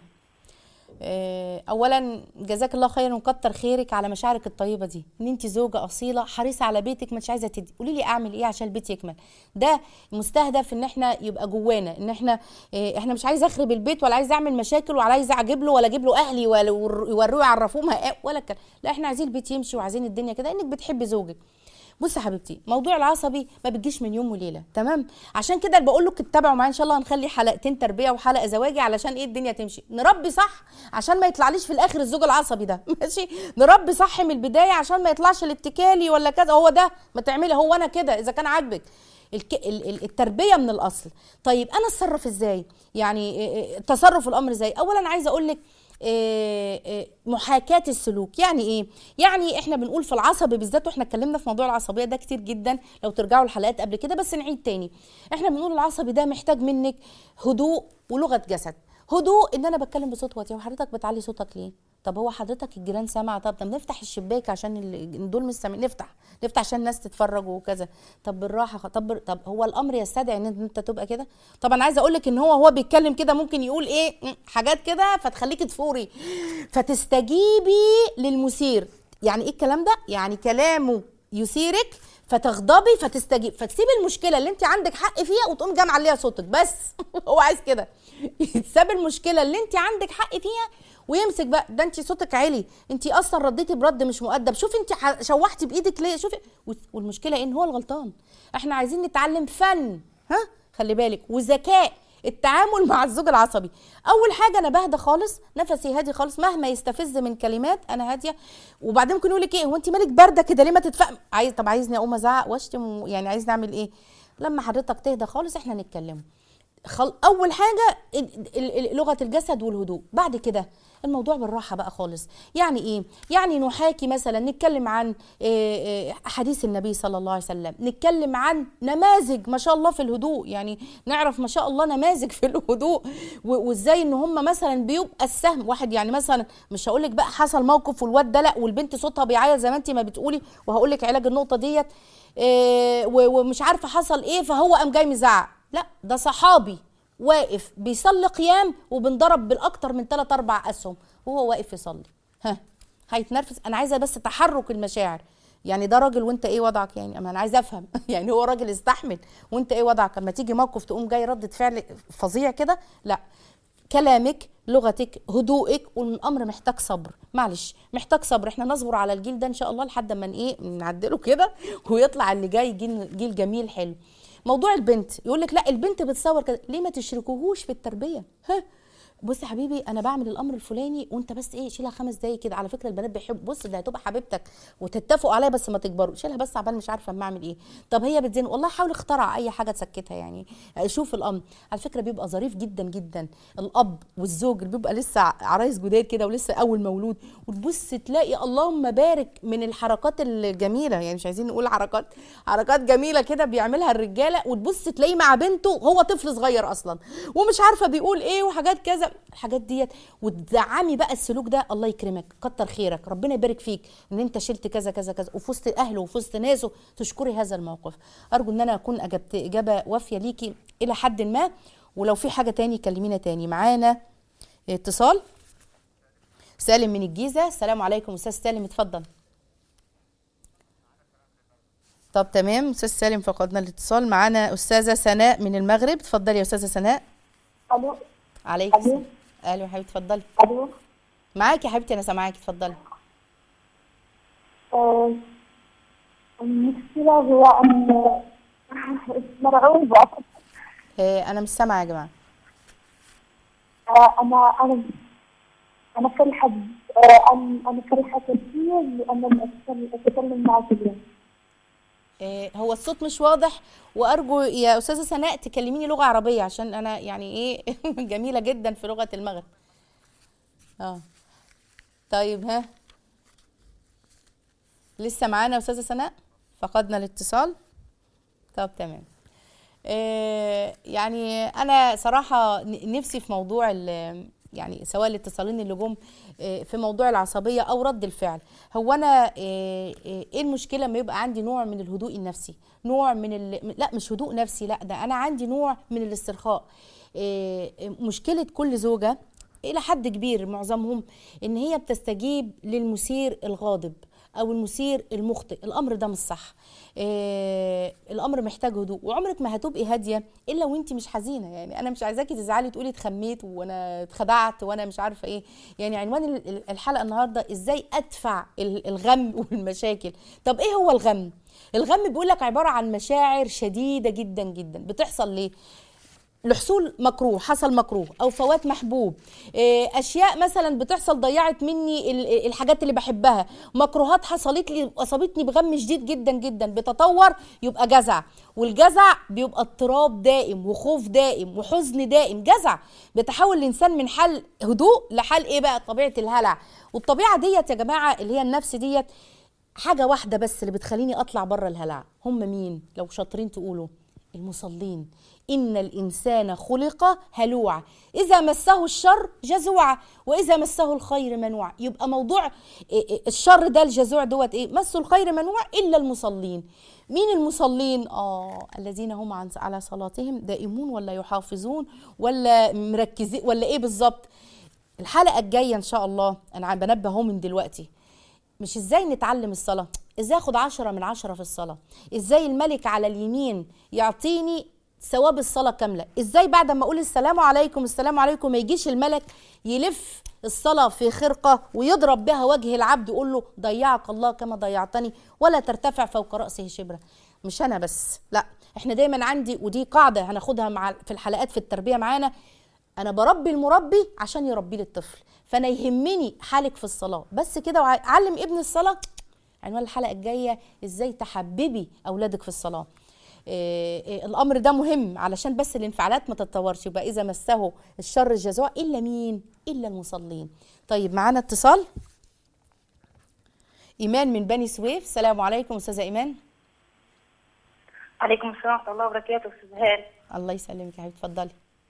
إيه اولا جزاك الله خيرا وكتر خيرك على مشاعرك الطيبه دي ان انت زوجه اصيله حريصه على بيتك مش عايزه تدي قولي لي اعمل ايه عشان البيت يكمل ده مستهدف ان احنا يبقى جوانا ان احنا إيه احنا مش عايزه اخرب البيت ولا عايزه اعمل مشاكل ولا عايزه اجيب له ولا اجيب له اهلي ولا يوروه يعرفوه ما- ولا كده لا احنا عايزين البيت يمشي وعايزين الدنيا كده انك بتحبي زوجك بصي يا حبيبتي موضوع العصبي ما بتجيش من يوم وليله تمام عشان كده بقول لك اتبعوا معايا ان شاء الله هنخلي حلقتين تربيه وحلقه زواجي علشان ايه الدنيا تمشي نربي صح عشان ما يطلعليش في الاخر الزوج العصبي ده ماشي نربي صح من البدايه عشان ما يطلعش الاتكالي ولا كذا هو ده ما تعملي هو انا كده اذا كان عاجبك الك... ال- ال- التربيه من الاصل طيب انا اتصرف ازاي يعني إيه- إيه- تصرف الامر ازاي اولا عايزه اقول لك إيه إيه محاكاة السلوك يعني ايه يعني احنا بنقول في العصبي بالذات واحنا اتكلمنا في موضوع العصبية ده كتير جدا لو ترجعوا الحلقات قبل كده بس نعيد تاني احنا بنقول العصبي ده محتاج منك هدوء ولغة جسد هدوء ان انا بتكلم بصوت واطي وحضرتك بتعلي صوتك ليه طب هو حضرتك الجيران سامعه طب طب نفتح الشباك عشان ال- دول مش سامعين نفتح نفتح عشان الناس تتفرج وكذا طب بالراحه خ- طب طب هو الامر يستدعي ان انت تبقى كده طبعا عايزه اقول لك ان هو هو بيتكلم كده ممكن يقول ايه م، حاجات كده فتخليكي تفوري فتستجيبي للمثير يعني ايه الكلام ده يعني كلامه يثيرك فتغضبي فتستجيب فتسيبي المشكله اللي انت عندك حق فيها وتقوم جام عليها صوتك بس هو عايز كده يساب المشكله اللي انت عندك حق فيها ويمسك بقى ده انت صوتك عالي انت اصلا رديتي برد مش مؤدب شوفي انت ح- شوحتي بايدك ليه شوفي والمشكله ان هو الغلطان احنا عايزين نتعلم فن ها خلي بالك وذكاء التعامل مع الزوج العصبي اول حاجه انا بهدى خالص نفسي هادي خالص مهما يستفز من كلمات انا هاديه وبعدين ممكن يقول لك ايه هو انت مالك بارده كده ليه ما تتفهم عايز طب عايزني اقوم ازعق واشتم و- يعني عايز نعمل ايه لما حضرتك تهدى خالص احنا نتكلم خل... اول حاجه ال- ال- ال- لغه الجسد والهدوء بعد كده الموضوع بالراحه بقى خالص يعني ايه يعني نحاكي مثلا نتكلم عن إيه إيه حديث النبي صلى الله عليه وسلم نتكلم عن نماذج ما شاء الله في الهدوء يعني نعرف ما شاء الله نماذج في الهدوء و- وازاي ان هم مثلا بيبقى السهم واحد يعني مثلا مش هقول لك بقى حصل موقف والواد ده لا والبنت صوتها بيعيط زي ما انت ما بتقولي وهقول لك علاج النقطه ديت إيه و- ومش عارفه حصل ايه فهو قام جاي مزعق لا ده صحابي واقف بيصلي قيام وبنضرب بالاكتر من 3 4 اسهم وهو واقف يصلي ها هيتنرفز انا عايزه بس تحرك المشاعر يعني ده راجل وانت ايه وضعك يعني اما انا عايزه افهم يعني هو راجل استحمل وانت ايه وضعك اما تيجي موقف تقوم جاي ردة فعل فظيع كده لا كلامك لغتك هدوءك والامر محتاج صبر معلش محتاج صبر احنا نصبر على الجيل ده ان شاء الله لحد ما ايه نعدله كده ويطلع اللي جاي جيل, جيل جميل حلو موضوع البنت يقول لك لا البنت بتصور كده ليه ما تشركوهوش في التربيه ها بص يا حبيبي انا بعمل الامر الفلاني وانت بس ايه شيلها خمس دقايق كده على فكره البنات بيحب بص ده هتبقى حبيبتك وتتفقوا عليها بس ما تكبروا شيلها بس عبال مش عارفه اما اعمل ايه طب هي بتزن والله حاول اخترع اي حاجه تسكتها يعني شوف الامر على فكره بيبقى ظريف جدا جدا الاب والزوج اللي بيبقى لسه عرايس جداد كده ولسه اول مولود وتبص تلاقي اللهم بارك من الحركات الجميله يعني مش عايزين نقول حركات حركات جميله كده بيعملها الرجاله وتبص تلاقيه مع بنته هو طفل صغير اصلا ومش عارفه بيقول ايه وحاجات كذا الحاجات ديت وتدعمي بقى السلوك ده الله يكرمك كتر خيرك ربنا يبارك فيك ان انت شلت كذا كذا كذا وفي وسط اهله وفي وسط ناسه تشكري هذا الموقف ارجو ان انا اكون اجبت اجابه وافيه ليكي الى حد ما ولو في حاجه تاني كلمينا تاني معانا اتصال سالم من الجيزه السلام عليكم استاذ سالم اتفضل طب تمام استاذ سالم فقدنا الاتصال معانا استاذه سناء من المغرب اتفضلي يا استاذه سناء الو عليك ألو. الو يا حبيبتي اتفضلي الو معاكي يا حبيبتي انا سامعاكي اتفضلي آه، المشكلة هو أن مرعوبة آه، انا مش سامعه يا جماعه آه، أنا أنا أنا فرحة آه، أنا أنا فرحة كثير لأنني أتكلم أتكلم معك اليوم آه، هو الصوت مش واضح وارجو يا استاذه سناء تكلميني لغه عربيه عشان انا يعني ايه جميله جدا في لغه المغرب اه طيب ها لسه معانا يا استاذه سناء فقدنا الاتصال طب تمام آه، يعني انا صراحه ن- نفسي في موضوع ال- يعني سواء الاتصالين اللي جم آه، في موضوع العصبيه او رد الفعل هو انا آه، آه، ايه المشكله لما يبقى عندي نوع من الهدوء النفسي نوع من ال... لا مش هدوء نفسي لا ده انا عندي نوع من الاسترخاء آه، آه، مشكله كل زوجه الى حد كبير معظمهم ان هي بتستجيب للمثير الغاضب او المثير المخطئ الامر ده مش صح آه الامر محتاج هدوء وعمرك ما هتبقي هاديه الا وانت مش حزينه يعني انا مش عايزاكي تزعلي تقولي اتخميت وانا اتخدعت وانا مش عارفه ايه يعني عنوان ال- ال- الحلقه النهارده ازاي ادفع ال- الغم والمشاكل طب ايه هو الغم الغم بيقول لك عباره عن مشاعر شديده جدا جدا بتحصل ليه لحصول مكروه حصل مكروه او فوات محبوب إيه، اشياء مثلا بتحصل ضيعت مني ال- الحاجات اللي بحبها مكروهات حصلت لي اصابتني بغم شديد جدا جدا بتطور يبقى جزع والجزع بيبقى اضطراب دائم وخوف دائم وحزن دائم جزع بيتحول الانسان من حال هدوء لحال ايه بقى طبيعه الهلع والطبيعه ديت يا جماعه اللي هي النفس ديت حاجه واحده بس اللي بتخليني اطلع بره الهلع هم مين لو شاطرين تقولوا المصلين إن الإنسان خلق هلوعا إذا مسه الشر جزوعا وإذا مسه الخير منوعا يبقى موضوع إيه إيه الشر ده الجزوع دوت إيه مسه الخير منوع إلا المصلين مين المصلين آه الذين هم عن على صلاتهم دائمون ولا يحافظون ولا مركزين ولا إيه بالظبط الحلقة الجاية إن شاء الله أنا عم بنبه اهو من دلوقتي مش ازاي نتعلم الصلاة ازاي اخد عشرة من عشرة في الصلاة ازاي الملك على اليمين يعطيني ثواب الصلاة كاملة ازاي بعد ما اقول السلام عليكم السلام عليكم ما يجيش الملك يلف الصلاة في خرقة ويضرب بها وجه العبد يقول له ضيعك الله كما ضيعتني ولا ترتفع فوق رأسه شبرا مش انا بس لا احنا دايما عندي ودي قاعدة هناخدها مع في الحلقات في التربية معانا انا بربي المربي عشان يربي لي الطفل فانا يهمني حالك في الصلاه بس كده وعلم ابن الصلاه عنوان الحلقه الجايه ازاي تحببي اولادك في الصلاه إيه إيه الامر ده مهم علشان بس الانفعالات ما تتطورش يبقى اذا مسه الشر الجزوع الا مين الا المصلين طيب معانا اتصال ايمان من بني سويف السلام عليكم استاذه ايمان عليكم السلام ورحمة الله وبركاته أستاذ هاني الله يسلمك يا حبيبتي اتفضلي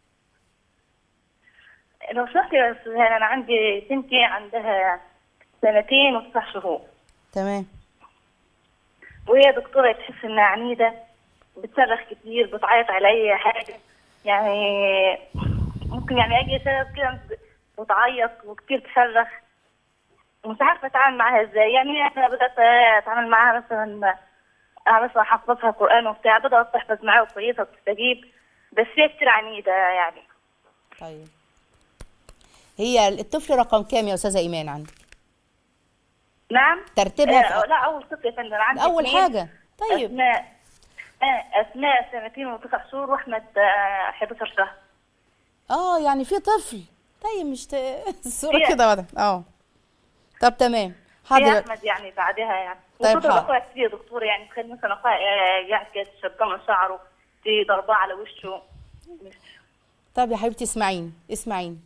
لو سمحت يا أستاذ هاني أنا عندي بنتي عندها سنتين وتسع شهور تمام وهي دكتورة تحس إنها عنيدة بتصرخ كتير بتعيط على أي حاجة يعني ممكن يعني اجي سبب كده وتعيط وكتير تصرخ مش عارفه اتعامل معاها ازاي يعني انا بدات اتعامل معاها مثلا انا مثلا حفظتها قران وبتاع بدات تحفظ معايا كويسه وتستجيب بس هي كتير عنيده يعني طيب هي الطفل رقم كام يا استاذه ايمان عندك نعم ترتيبها آه في لا اول طفل يا فندم عندي اول اتنين. حاجه طيب اسماء آه اسماء سنتين وتسع شهور واحمد آه 11 شهر اه يعني في طفل طيب مش ت... الصوره في- كده واضح اه طب تمام في حاضر احمد يعني بعدها يعني طيب وصوت حاضر. اخويا كتير يا دكتور يعني تخيل مثلا اخويا آه، قاعد كده شدام شعره في ضربه على وشه طب يا حبيبتي اسمعيني اسمعيني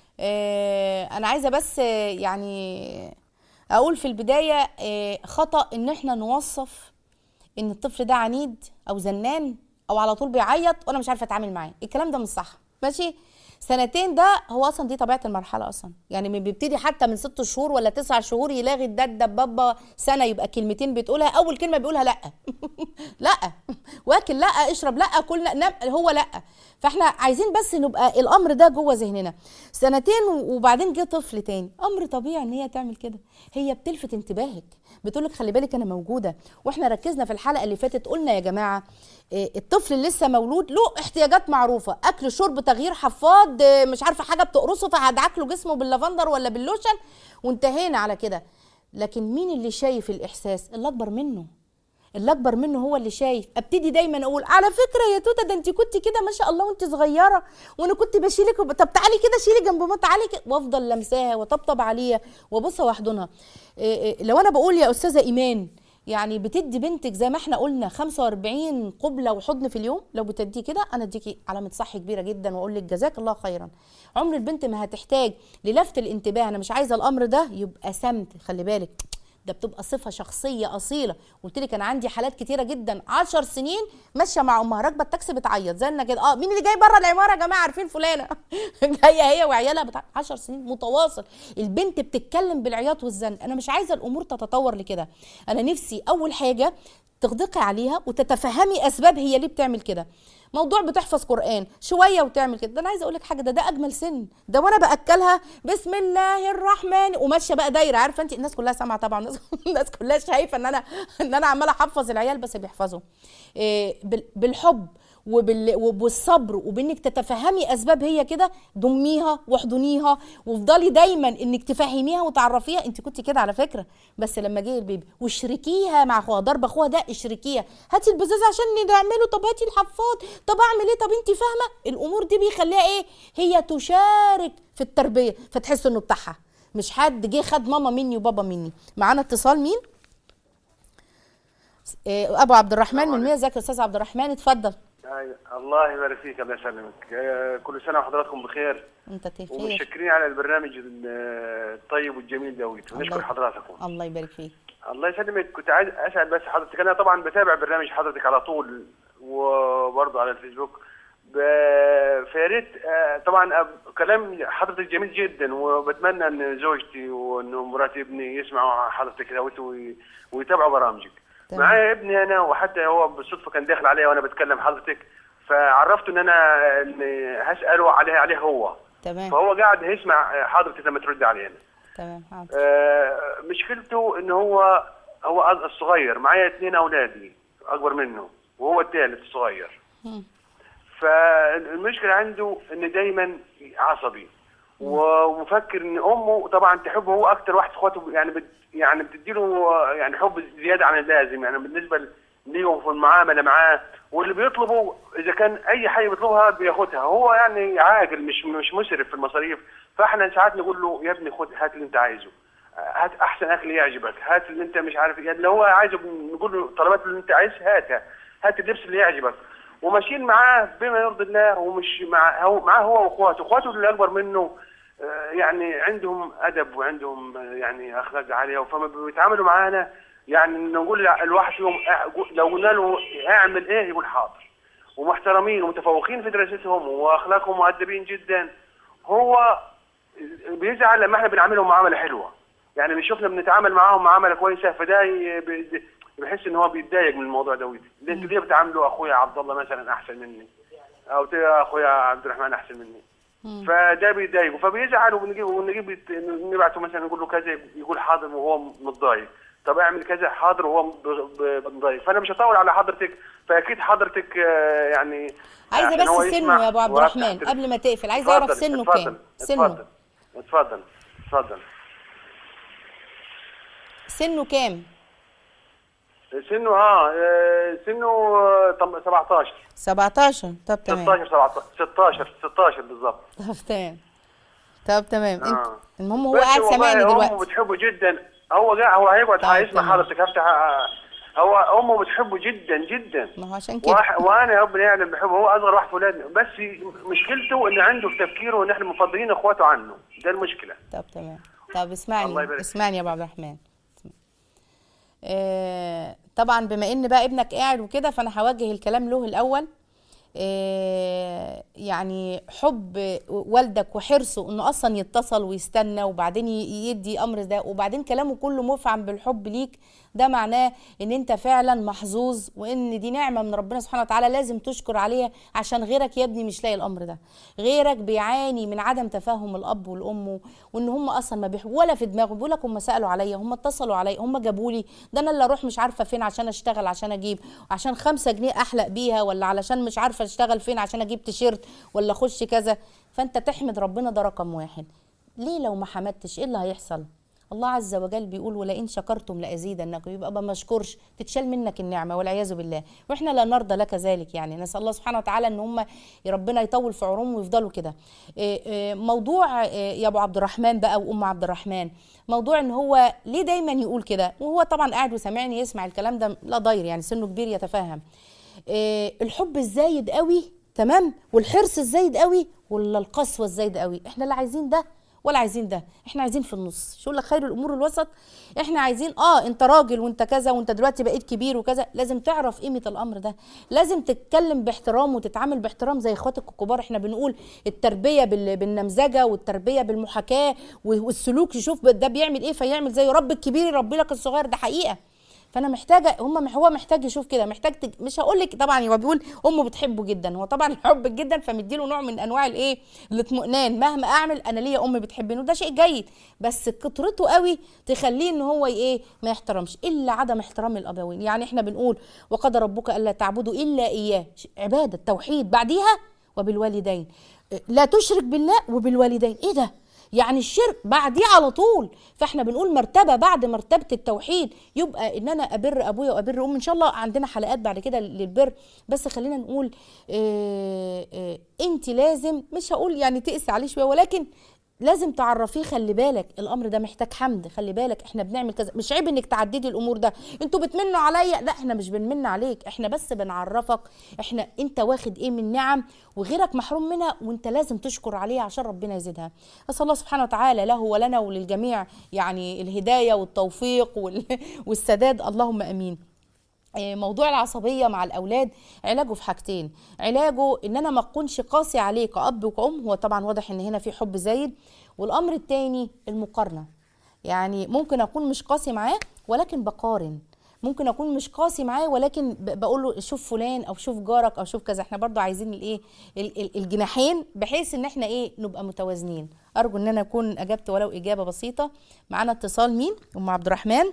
آه انا عايزه بس آه، يعني اقول في البدايه آه خطا ان احنا نوصف ان الطفل ده عنيد او زنان او على طول بيعيط وانا مش عارفه اتعامل معاه الكلام ده مش صح ماشي سنتين ده هو اصلا دي طبيعه المرحله اصلا يعني من بيبتدي حتى من ست شهور ولا تسع شهور يلاغي الدد بابا سنه يبقى كلمتين بتقولها اول كلمه بيقولها لا لا واكل لا اشرب لا كل نام هو لا فاحنا عايزين بس نبقى الامر ده جوه ذهننا سنتين وبعدين جه طفل تاني امر طبيعي ان هي تعمل كده هي بتلفت انتباهك بتقولك خلي بالك انا موجوده واحنا ركزنا في الحلقه اللي فاتت قلنا يا جماعه إيه، الطفل اللي لسه مولود له احتياجات معروفه اكل شرب تغيير حفاض إيه، مش عارفه حاجه بتقرصه فهدعك له جسمه باللافندر ولا باللوشن وانتهينا على كده لكن مين اللي شايف الاحساس اللي اكبر منه اللي اكبر منه هو اللي شايف ابتدي دايما اقول على فكره يا توته ده انت كنت كده ما شاء الله وانت صغيره وانا كنت بشيلك وب... طب تعالي كده شيلي جنب ماما تعالي كده وافضل لمساها وطبطب عليها وابصها واحضنها إيه إيه لو انا بقول يا استاذه ايمان يعني بتدي بنتك زي ما احنا قلنا 45 قبله وحضن في اليوم لو بتدي كده انا اديكي علامه صح كبيره جدا واقول لك جزاك الله خيرا عمر البنت ما هتحتاج للفت الانتباه انا مش عايزه الامر ده يبقى سمت خلي بالك ده بتبقى صفه شخصيه اصيله قلت لك انا عندي حالات كتيره جدا 10 سنين ماشيه مع امها راكبه التاكسي بتعيط زينا كده اه مين اللي جاي بره العماره يا جماعه عارفين فلانه جايه هي وعيالها بتاع 10 سنين متواصل البنت بتتكلم بالعياط والزن انا مش عايزه الامور تتطور لكده انا نفسي اول حاجه تغدقي عليها وتتفهمي اسباب هي ليه بتعمل كده موضوع بتحفظ قران شويه وتعمل كده ده انا عايزه اقول لك حاجه ده ده اجمل سن ده وانا باكلها بسم الله الرحمن وماشيه بقى دايره عارفه انت الناس كلها سامعه طبعا الناس, الناس كلها شايفه ان انا ان انا عماله احفظ العيال بس بيحفظوا إيه بال- بالحب وبال... وبالصبر وبانك تتفهمي اسباب هي كده ضميها واحضنيها وافضلي دايما انك تفهميها وتعرفيها انت كنت كده على فكره بس لما جه البيبي واشركيها مع اخوها ضرب اخوها ده اشركيها هاتي البزاز عشان نعمله طب هاتي الحفاض طب اعمل ايه طب انت فاهمه الامور دي بيخليها ايه هي تشارك في التربيه فتحس انه بتاعها مش حد جه خد ماما مني وبابا مني معانا اتصال مين إيه، ابو عبد الرحمن من مية ازيك يا استاذ عبد الرحمن اتفضل أيوة. الله يبارك فيك الله يسلمك آه، كل سنه وحضراتكم بخير انت بخير ومتشكرين على البرنامج ال- الطيب والجميل دوت ونشكر الله- حضراتكم الله يبارك فيك الله يسلمك كنت عايز اسال بس حضرتك انا طبعا بتابع برنامج حضرتك على طول وبرضه على الفيسبوك ب- فيا ريت آه، طبعا أب- كلام حضرتك جميل جدا وبتمنى ان زوجتي وانه مراتي ابني يسمعوا حضرتك دوت وي- ويتابعوا برامجك تمام. معايا ابني انا وحتى هو بالصدفه كان داخل عليا وانا بتكلم حضرتك فعرفته ان انا إن هساله عليه عليه هو تمام فهو قاعد يسمع حضرتك لما ترد علينا تمام حاضر آه، مشكلته ان هو هو الصغير معايا اثنين اولادي اكبر منه وهو الثالث الصغير مم. فالمشكله عنده ان دايما عصبي ومفكر ان امه طبعا تحبه هو اكتر واحد اخواته يعني بت يعني بتديله يعني حب زياده عن اللازم يعني بالنسبه ليه في المعامله معاه واللي بيطلبه اذا كان اي حاجه بيطلبها بياخدها هو يعني عاقل مش مش مسرف في المصاريف فاحنا ساعات نقول له يا ابني خد هات اللي انت عايزه هات احسن اكل يعجبك هات اللي انت مش عارف يعني اللي هو عايزه نقول له طلبات اللي انت عايزها هاتها هات اللبس اللي يعجبك وماشيين معاه بما يرضي الله ومش مع هو معاه هو واخواته اخواته اللي اكبر منه آه، يعني عندهم ادب وعندهم آه، يعني اخلاق عاليه فما بيتعاملوا معانا يعني نقول الواحد فيهم أع- لو قلنا له اعمل ايه يقول حاضر ومحترمين ومتفوقين في دراستهم واخلاقهم مؤدبين جدا هو بيزعل لما احنا بنعاملهم معامله حلوه يعني بيشوفنا بنتعامل معاهم معامله كويسه فده ي- بي- بيحس ان هو بيتضايق من الموضوع ده ليه انتوا ليه بتعاملوا اخويا عبد الله مثلا احسن مني او ت- اخويا عبد الرحمن احسن مني فده بيضايقه فبيزعل وبنجيب ونجيب يت- نبعته مثلا نقول له كذا يقول حاضر وهو متضايق طب اعمل كذا حاضر وهو ب- ب- متضايق فانا مش هطول على حضرتك فاكيد حضرتك آه، يعني عايزه عشان هو بس يسمع سنه يا ابو عبد وأفتح الرحمن تل- قبل ما تقفل عايزه اعرف اتفضل، سنه اتفضل، كام سنه اتفضل اتفضل اتفضل سنه كام سنه اه آه، سنه آه، طب 17 17 طب تمام 16 17 16 16 بالظبط طب تمام طب تمام انت آه. المهم هو بس قاعد والله سامعني امه دلوقتي بتحبه جدا هو قاعد هو هيقعد طيب، هيسمع تمام. حضرتك هفتح آه، هو امه بتحبه جدا جدا ما هو عشان كده وأح- وانا ربنا يعلم بحبه هو اصغر واحد في ولادنا بس مشكلته ان عنده في تفكيره ان احنا مفضلين اخواته عنه ده المشكله طب تمام طب الله اسمعني يبارك اسمعني يا ابو عبد الرحمن آه طبعا بما ان بقى ابنك قاعد وكده فانا هوجه الكلام له الاول آه يعني حب والدك وحرصه انه اصلا يتصل ويستنى وبعدين ي- يدي امر ده وبعدين كلامه كله مفعم بالحب ليك ده معناه ان انت فعلا محظوظ وان دي نعمه من ربنا سبحانه وتعالى لازم تشكر عليها عشان غيرك يا ابني مش لاقي الامر ده غيرك بيعاني من عدم تفاهم الاب والام وان هم اصلا ما بيحبوا ولا في دماغهم بيقول لك هم سالوا عليا هم اتصلوا عليا هم جابوا لي ده انا اللي اروح مش عارفه فين عشان اشتغل عشان اجيب عشان خمسة جنيه احلق بيها ولا علشان مش عارفه اشتغل فين عشان اجيب تيشيرت ولا اخش كذا فانت تحمد ربنا ده رقم واحد ليه لو ما حمدتش ايه اللي هيحصل الله عز وجل بيقول ولئن شكرتم لازيدنكم يبقى ما مشكرش تتشال منك النعمه والعياذ بالله واحنا لا نرضى لك ذلك يعني نسال الله سبحانه وتعالى ان هم ربنا يطول في عمرهم ويفضلوا كده إيه إيه موضوع إيه يا ابو عبد الرحمن بقى وام عبد الرحمن موضوع ان هو ليه دايما يقول كده وهو طبعا قاعد وسامعني يسمع الكلام ده لا ضير يعني سنه كبير يتفهم إيه الحب الزايد قوي تمام والحرص الزايد قوي ولا القسوه الزايد قوي احنا لا عايزين ده ولا عايزين ده احنا عايزين في النص شو لك خير الامور الوسط احنا عايزين اه انت راجل وانت كذا وانت دلوقتي بقيت كبير وكذا لازم تعرف قيمه الامر ده لازم تتكلم باحترام وتتعامل باحترام زي اخواتك الكبار احنا بنقول التربيه بال- بالنمذجه والتربيه بالمحاكاه والسلوك يشوف ده بيعمل ايه فيعمل زيه رب الكبير يربي لك الصغير ده حقيقه فانا محتاجه هم هو محتاج يشوف كده محتاج تج... مش هقول لك طبعا هو بيقول امه بتحبه جدا هو طبعا حب جدا فمديله نوع من انواع الايه الاطمئنان مهما اعمل انا ليا ام بتحبني وده شيء جيد بس كترته قوي تخليه ان هو ايه ما يحترمش الا عدم احترام الابوين يعني احنا بنقول وقد ربك الا تعبدوا الا اياه عباده توحيد بعديها وبالوالدين لا تشرك بالله وبالوالدين ايه ده يعني الشرك بعديه على طول فاحنا بنقول مرتبه بعد مرتبه التوحيد يبقى ان انا ابر ابويا وابر امي ان شاء الله عندنا حلقات بعد كده للبر بس خلينا نقول اه اه انت لازم مش هقول يعني تقسي عليه شويه ولكن لازم تعرفيه خلي بالك الامر ده محتاج حمد خلي بالك احنا بنعمل كذا مش عيب انك تعددي الامور ده انتوا بتمنوا عليا لا احنا مش بنمن عليك احنا بس بنعرفك احنا انت واخد ايه من نعم وغيرك محروم منها وانت لازم تشكر عليها عشان ربنا يزيدها اسال الله سبحانه وتعالى له ولنا وللجميع يعني الهدايه والتوفيق وال- والسداد اللهم امين آه، موضوع العصبية مع الأولاد علاجه في حاجتين علاجه إن أنا ما أكونش قاسي عليه كأب وكأم هو طبعا واضح إن هنا في حب زايد والأمر التاني المقارنة يعني ممكن أكون مش قاسي معاه ولكن بقارن ممكن اكون مش قاسي معاه ولكن ب- بقول له شوف فلان او شوف جارك او شوف كذا احنا برضو عايزين الايه ال- ال- الجناحين بحيث ان احنا ايه نبقى متوازنين ارجو ان انا اكون اجبت ولو اجابه بسيطه معانا اتصال مين ام عبد الرحمن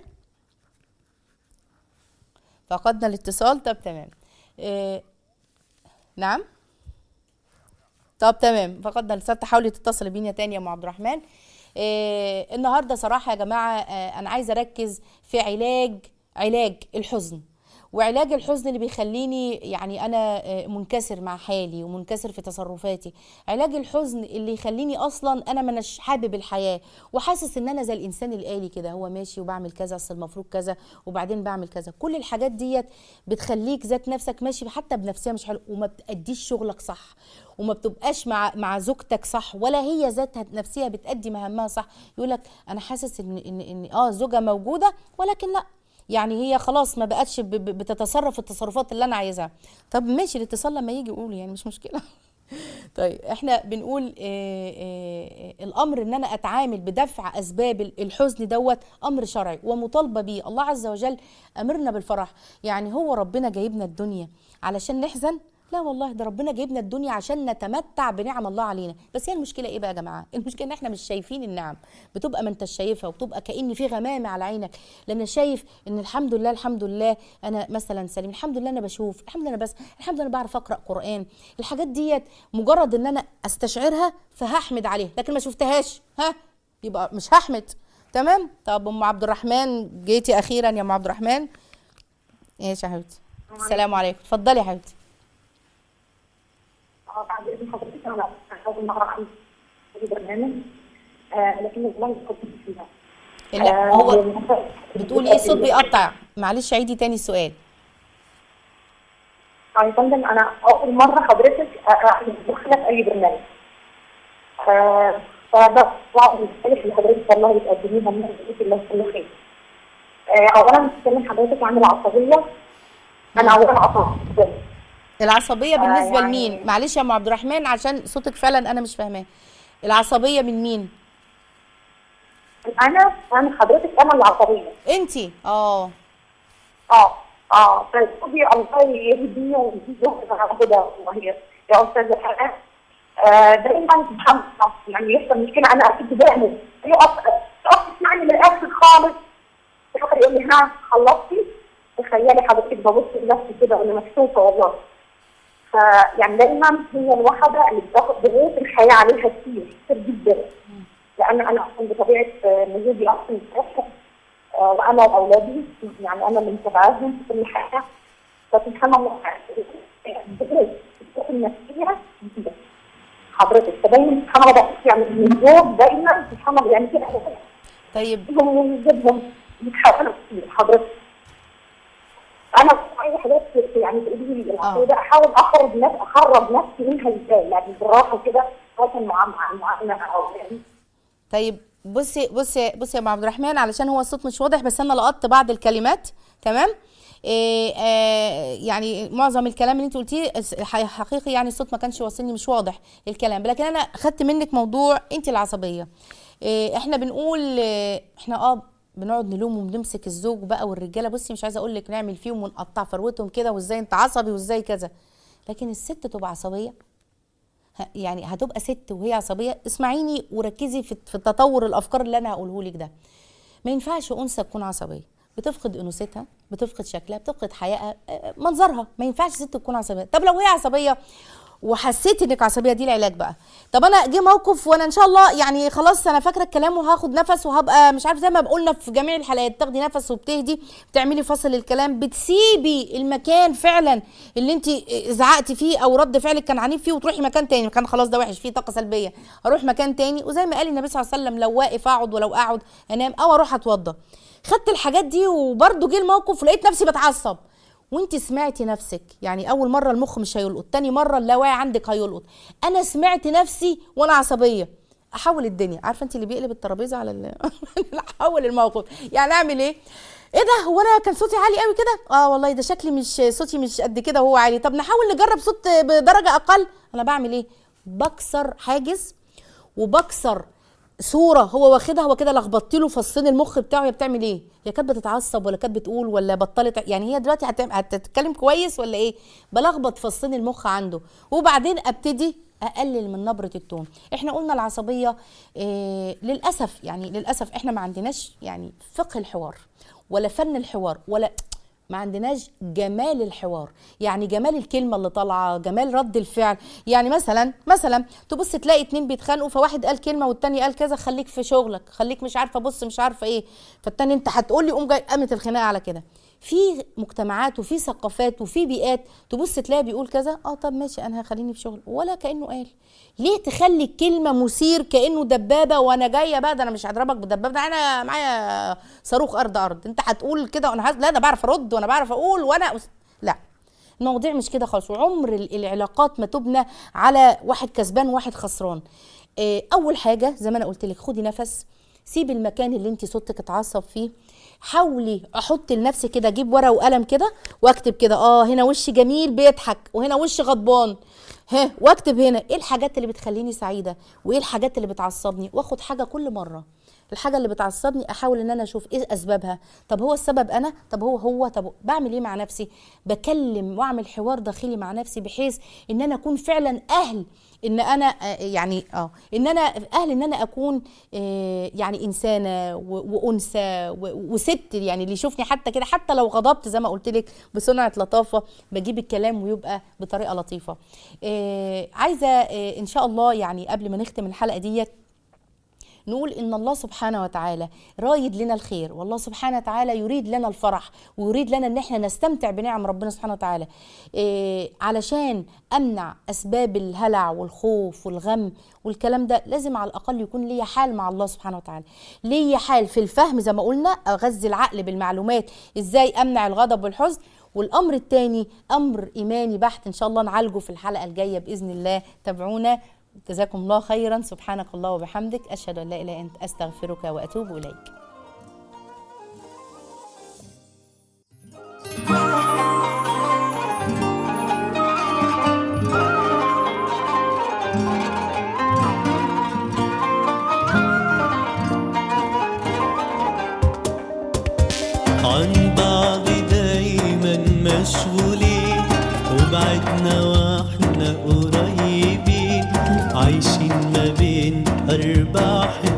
فقدنا الاتصال طب تمام إيه نعم طب تمام فقدنا الاتصال تحاولي تتصلي بينا تاني يا ام عبد الرحمن إيه النهارده صراحه يا جماعه آه، انا عايزه اركز في علاج علاج الحزن وعلاج الحزن اللي بيخليني يعني انا آه، منكسر مع حالي ومنكسر في تصرفاتي علاج الحزن اللي يخليني اصلا انا منش حابب الحياه وحاسس ان انا زي الانسان الالي كده هو ماشي وبعمل كذا اصل المفروض كذا وبعدين بعمل كذا كل الحاجات ديت بتخليك ذات نفسك ماشي حتى بنفسيه مش حلو وما بتأديش شغلك صح وما بتبقاش مع مع زوجتك صح ولا هي ذاتها نفسها بتأدي مهامها صح يقول لك انا حاسس ان ان ان اه زوجه موجوده ولكن لا يعني هي خلاص ما بقتش ب- ب- بتتصرف التصرفات اللي انا عايزها طب ماشي الاتصال لما يجي قول يعني مش مشكله طيب احنا بنقول آه آه آه الامر ان انا اتعامل بدفع اسباب ال- الحزن دوت امر شرعي ومطالبه بيه الله عز وجل امرنا بالفرح يعني هو ربنا جايبنا الدنيا علشان نحزن لا والله ده ربنا جايبنا الدنيا عشان نتمتع بنعم الله علينا بس هي المشكله ايه بقى يا جماعه المشكله ان احنا مش شايفين النعم بتبقى ما انت شايفها وبتبقى كأن في غمامه على عينك لان شايف ان الحمد لله الحمد لله انا مثلا سليم الحمد لله انا بشوف الحمد لله بس الحمد لله انا بعرف اقرا قران الحاجات ديت مجرد ان انا استشعرها فهحمد عليها لكن ما شفتهاش ها يبقى مش هحمد تمام طب ام عبد الرحمن جيتي اخيرا يا ام عبد الرحمن ايش يا حبيبتي السلام عليكم اتفضلي يا حبيبتي اه بعد اذن حضرتك انا اول مره اعمل برنامج آه لكن والله كنت فيها لا هو بتقولي ايه الصوت بيقطع معلش عيدي تاني السؤال اه يا فندم انا اول مره حضرتك اعمل مداخله في اي برنامج آه فده بعض المختلف اللي حضرتك والله بتقدميها من جزاك الله كل خير آه اولا بتكلم حضرتك عن العصبيه انا اولا عصبيه العصبيه بالنسبه يعني- لمين معلش يا ام عبد الرحمن عشان صوتك فعلا انا مش فاهماه العصبيه من مين انا انا حضرتك انا العصبيه انتي اه اه اه فالصبي الله يهديه ويهديه على كده والله يا استاذ حنان آه دايما سبحان الله يعني يحصل مشكله انا اكيد بعمل يقف يقف تسمعني من الاخر خالص يفكر يقول لي ها خلصتي تخيلي حضرتك ببص لنفسي كده وانا مكسوفه والله فيعني دايما هي الوحده اللي بتاخد ضغوط الحياه عليها كتير كتير جدا لان انا اصلا بطبيعه آه، نزولي اصلا متوسط آه، وانا واولادي يعني انا اللي متابعاهم في كل حاجه فسبحان الله الضغوط النفسيه جديدة. حضرتك فدايما سبحان الله بحس يعني ان الزوج دايما سبحان الله يعني كده طيب هم وجودهم بيتحولوا كتير حضرتك انا عايزه حضرتك يعني تقولي لي العقيده ده احاول اخرج نفسي اخرج نفسي منها ازاي يعني بالراحه كده مثلا مع مع مع مع اولادي طيب بصي بصي بصي يا ام عبد الرحمن علشان هو الصوت مش واضح بس انا لقطت بعض الكلمات تمام إيه آه يعني معظم الكلام اللي انت قلتيه اس- ح- حقيقي يعني الصوت ما كانش واصلني مش واضح الكلام لكن انا خدت منك موضوع انت العصبيه إيه احنا بنقول إيه احنا اه بنقعد نلوم وبنمسك الزوج بقى والرجاله بصي مش عايزه اقول لك نعمل فيهم ونقطع فروتهم كده وازاي انت عصبي وازاي كذا لكن الست تبقى عصبيه ه- يعني هتبقى ست وهي عصبيه اسمعيني وركزي في في تطور الافكار اللي انا هقوله لك ده ما ينفعش انثى تكون عصبيه بتفقد انوثتها بتفقد شكلها بتفقد حيائها آه، منظرها ما ينفعش ست تكون عصبيه طب لو هي عصبيه وحسيت انك عصبيه دي العلاج بقى طب انا جه موقف وانا ان شاء الله يعني خلاص انا فاكره الكلام وهاخد نفس وهبقى مش عارف زي ما قلنا في جميع الحلقات تاخدي نفس وبتهدي بتعملي فصل الكلام بتسيبي المكان فعلا اللي انت زعقتي فيه او رد فعلك كان عنيف فيه وتروحي مكان تاني مكان خلاص ده وحش فيه طاقه سلبيه اروح مكان تاني وزي ما قال النبي صلى الله عليه وسلم لو واقف اقعد ولو اقعد انام او اروح اتوضى خدت الحاجات دي وبرده جه الموقف ولقيت نفسي بتعصب وانت سمعتي نفسك يعني اول مره المخ مش هيلقط تاني مره اللاواعي عندك هيلقط انا سمعت نفسي وانا عصبيه احول الدنيا عارفه انت اللي بيقلب الترابيزه على ال... لا احول الموقف يعني اعمل ايه ايه ده هو انا كان صوتي عالي قوي كده اه والله ده شكلي مش صوتي مش قد كده وهو عالي طب نحاول نجرب صوت بدرجه اقل انا بعمل ايه بكسر حاجز وبكسر صوره هو واخدها هو كده لخبطت له فصين المخ بتاعه هي بتعمل ايه يا كانت بتتعصب ولا كانت بتقول ولا بطلت يعني هي دلوقتي هتعمل- هتتكلم كويس ولا ايه بلخبط فصين المخ عنده وبعدين ابتدي اقلل من نبره التون احنا قلنا العصبيه إيه للاسف يعني للاسف احنا ما عندناش يعني فقه الحوار ولا فن الحوار ولا ما عندناش جمال الحوار يعني جمال الكلمه اللي طالعه جمال رد الفعل يعني مثلا مثلا تبص تلاقي اتنين بيتخانقوا فواحد قال كلمه والتاني قال كذا خليك في شغلك خليك مش عارفه بص مش عارفه ايه فالتاني انت هتقول لي قوم جاي قامت الخناقه على كده في مجتمعات وفي ثقافات وفي بيئات تبص تلاقي بيقول كذا اه طب ماشي انا هخليني في شغل ولا كانه قال ليه تخلي الكلمه مثير كانه دبابه وانا جايه بقى ده انا مش هضربك بالدبابه ده انا معايا صاروخ ارض ارض انت هتقول كده وانا هز... لا انا بعرف ارد وانا بعرف اقول وانا أس... لا المواضيع مش كده خالص وعمر ال- العلاقات ما تبنى على واحد كسبان وواحد خسران آه، اول حاجه زي ما انا قلت لك خدي نفس سيبي المكان اللي انت صوتك اتعصب فيه حاولي احط لنفسي كده اجيب ورقه وقلم كده واكتب كده اه هنا وش جميل بيضحك وهنا وش غضبان ها واكتب هنا ايه الحاجات اللي بتخليني سعيده وايه الحاجات اللي بتعصبني واخد حاجه كل مره الحاجه اللي بتعصبني احاول ان انا اشوف ايه اسبابها طب هو السبب انا طب هو هو طب بعمل ايه مع نفسي بكلم واعمل حوار داخلي مع نفسي بحيث ان انا اكون فعلا اهل ان انا آه، يعني اه ان انا اهل ان انا اكون آه، يعني انسانه و- وانثى و- وست يعني اللي يشوفني حتى كده حتى لو غضبت زي ما قلت لك بصنعه لطافه بجيب الكلام ويبقى بطريقه لطيفه آه، عايزه آه، ان شاء الله يعني قبل ما نختم الحلقه ديت نقول ان الله سبحانه وتعالى رايد لنا الخير والله سبحانه وتعالى يريد لنا الفرح ويريد لنا ان احنا نستمتع بنعم ربنا سبحانه وتعالى إيه علشان امنع اسباب الهلع والخوف والغم والكلام ده لازم على الاقل يكون ليا حال مع الله سبحانه وتعالى ليا حال في الفهم زي ما قلنا اغذي العقل بالمعلومات ازاي امنع الغضب والحزن والامر الثاني امر ايماني بحت ان شاء الله نعالجه في الحلقه الجايه باذن الله تابعونا جزاكم الله خيرا سبحانك الله وبحمدك اشهد ان لا اله الا انت استغفرك واتوب اليك عن بعض دايما مشغولين وبعدنا واحنا قريبين عايشين ما بين أربع حيطان